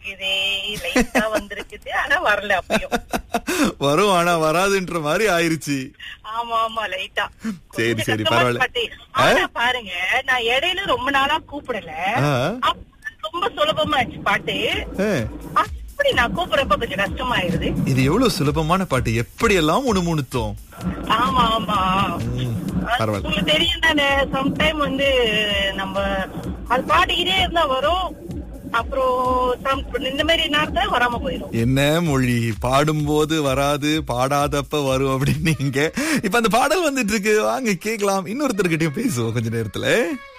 வந்திருக்குதே லைட்டா வந்திருக்குது ஆனா வரல அப்பயும் வரும் ஆனா வராதுன்ற மாதிரி ஆயிருச்சு ஆமா ஆமா லைட்டா சரி, கொஞ்சம் சரி, கஷ்டமா பரவாயில்ல. பாட்டு. ஆனா பாருங்க நான் இடையில ரொம்ப நாளா கூப்பிடல ஆ. அப்ப ரொம்ப சுலபமாச்சு பாட்டு ஆ, அப்படி நான் கூப்பிடுறப்ப கொஞ்சம் கஷ்டமாயிருது இது எவ்வளவு சுலபமான பாட்டு எப்படி எல்லாம் முணுமுணுத்தோம் ஆமா ஆமா ம், அது பரவாயில்ல உங்களுக்கு தெரியும் தானே சம்டைம் வந்து நம்ம அது பாடிக்கிட்டே இருந்தா வரும் அப்புறம் some- இந்த மாதிரி நேரத்துல வராம போயிடும் என்ன மொழி பாடும்போது வராது பாடாதப்ப வரும் அப்படின்னு நீங்க இப்ப அந்த பாடல் வந்துட்டு இருக்கு வாங்க கேக்கலாம் இன்னொருத்தர்கிட்டயும் பேசுவோம் கொஞ்ச நேரத்துல